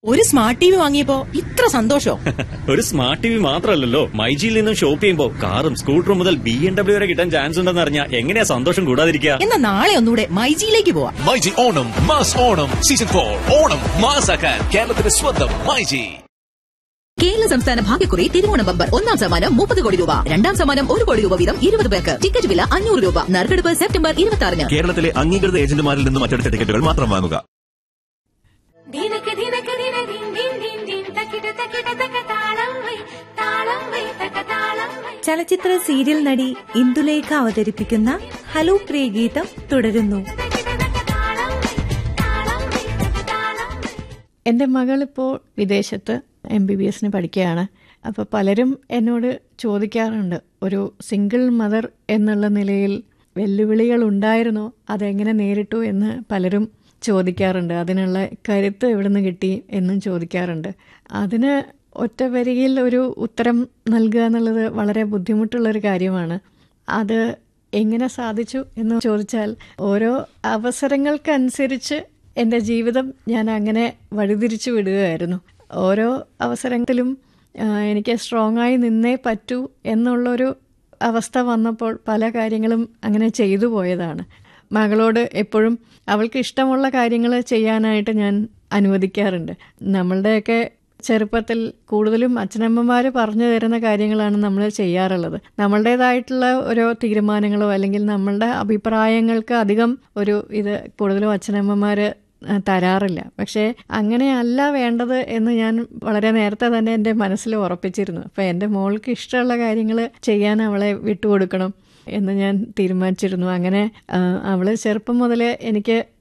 ഒരു smart T V വാങ്ങിയപ്പോ ഇത്ര സന്തോഷോ ഒരു സ്മാർട്ട് ടി വി മാത്രമല്ലല്ലോ മൈജിയിൽ നിന്നും ഷോപ്പ് ചെയ്യുമ്പോൾ കാറും സ്കൂട്ടറും മുതൽ ബി എം ഡബ്ല്യു വരെ കിട്ടാൻ ചാൻസ് ഉണ്ടെന്ന് അറിഞ്ഞാൽ എങ്ങനെയാ സന്തോഷം കൂടാതിരിക്കുക എന്നാ നാളെ ഒന്നുകൂടെ മൈജിയിലേക്ക് പോവാം myG Onam mass Onam season for Onam മാസാക്കാൻ കേരളത്തിന്റെ സ്വന്തം മൈജി കേരള സംസ്ഥാന ഭാഗ്യക്കുറി തിരുവോണ ബമ്പർ ഒന്നാം സമ്മാനം മുപ്പത് കോടി രൂപ രണ്ടാം സമ്മാനം ഒരു കോടി രൂപ വീതം ഇരുപത് പേർക്ക് ടിക്കറ്റ് വില അഞ്ഞൂറ് രൂപ നറുക്കെടുപ്പ് സെപ്റ്റംബർ ഇരുപത്തി ആറിന് കേരളത്തിലെ അംഗീകൃത ഏജന്റുമാരിൽ നിന്നും മറ്റെടുത്ത ടിക്കറ്റുകൾ മാത്രം വാങ്ങുക ധിനക്ക് ധിനക്ക് ധിന ധിൻ ധിൻ ധിൻ ധിൻ തക്കിട തക്കിട തക്ക താളം വൈ താളം വൈ തക്ക താളം വൈ ചലച്ചിത്ര സീരിയൽ നടി ഇന്ദുലേഖ അവതരിപ്പിക്കുന്ന ഹലോ പ്രിയ ഗീതം തുടരുന്നു തക്കിട തക്ക താളം വൈ താളം വൈ തക്ക താളം വൈ എൻ്റെ മകളിപ്പോൾ വിദേശത്ത് എം ബി ബി എസിന് പഠിക്കുകയാണ് അപ്പോൾ പലരും എന്നോട് ചോദിക്കാറുണ്ട് ഒരു സിംഗിൾ മദർ എന്നുള്ള നിലയിൽ വെല്ലുവിളികൾ ഉണ്ടായിരുന്നോ അതെങ്ങനെ നേരിട്ടു എന്ന് പലരും ചോദിക്കാറുണ്ട് അതിനുള്ള കരുത്ത് എവിടെ നിന്ന് കിട്ടി എന്നും ചോദിക്കാറുണ്ട് അതിന് ഒറ്റ വരിയിൽ ഒരു ഉത്തരം നൽകുക എന്നുള്ളത് വളരെ ബുദ്ധിമുട്ടുള്ളൊരു കാര്യമാണ് അത് എങ്ങനെ സാധിച്ചു എന്ന് ചോദിച്ചാൽ ഓരോ അവസരങ്ങൾക്കനുസരിച്ച് എൻ്റെ ജീവിതം ഞാൻ അങ്ങനെ വഴിതിരിച്ചു വിടുകയായിരുന്നു ഓരോ അവസരത്തിലും ആ, എനിക്ക് സ്ട്രോങ് ആയി നിന്നേ പറ്റൂ എന്നുള്ളൊരു അവസ്ഥ വന്നപ്പോൾ പല കാര്യങ്ങളും അങ്ങനെ ചെയ്തു പോയതാണ് മകളോട് എപ്പോഴും അവൾക്ക് ഇഷ്ടമുള്ള കാര്യങ്ങൾ ചെയ്യാനായിട്ട് ഞാൻ അനുവദിക്കാറുണ്ട് നമ്മളുടെയൊക്കെ ചെറുപ്പത്തിൽ കൂടുതലും അച്ഛനമ്മമാർ പറഞ്ഞു തരുന്ന കാര്യങ്ങളാണ് നമ്മൾ ചെയ്യാറുള്ളത് നമ്മളുടേതായിട്ടുള്ള ഓരോ തീരുമാനങ്ങളോ അല്ലെങ്കിൽ നമ്മളുടെ അഭിപ്രായങ്ങൾക്ക് അധികം ഒരു ഇത് കൂടുതലും അച്ഛനമ്മമാർ തരാറില്ല പക്ഷേ അങ്ങനെയല്ല വേണ്ടത് എന്ന് ഞാൻ വളരെ നേരത്തെ തന്നെ എൻ്റെ മനസ്സിൽ ഉറപ്പിച്ചിരുന്നു അപ്പോൾ എൻ്റെ മോൾക്ക് ഇഷ്ടമുള്ള കാര്യങ്ങൾ ചെയ്യാൻ അവളെ വിട്ടുകൊടുക്കണം എന്ന് ഞാൻ തീരുമാനിച്ചിരുന്നു അങ്ങനെ അവൾ ചെറുപ്പം മുതലേ എനിക്ക്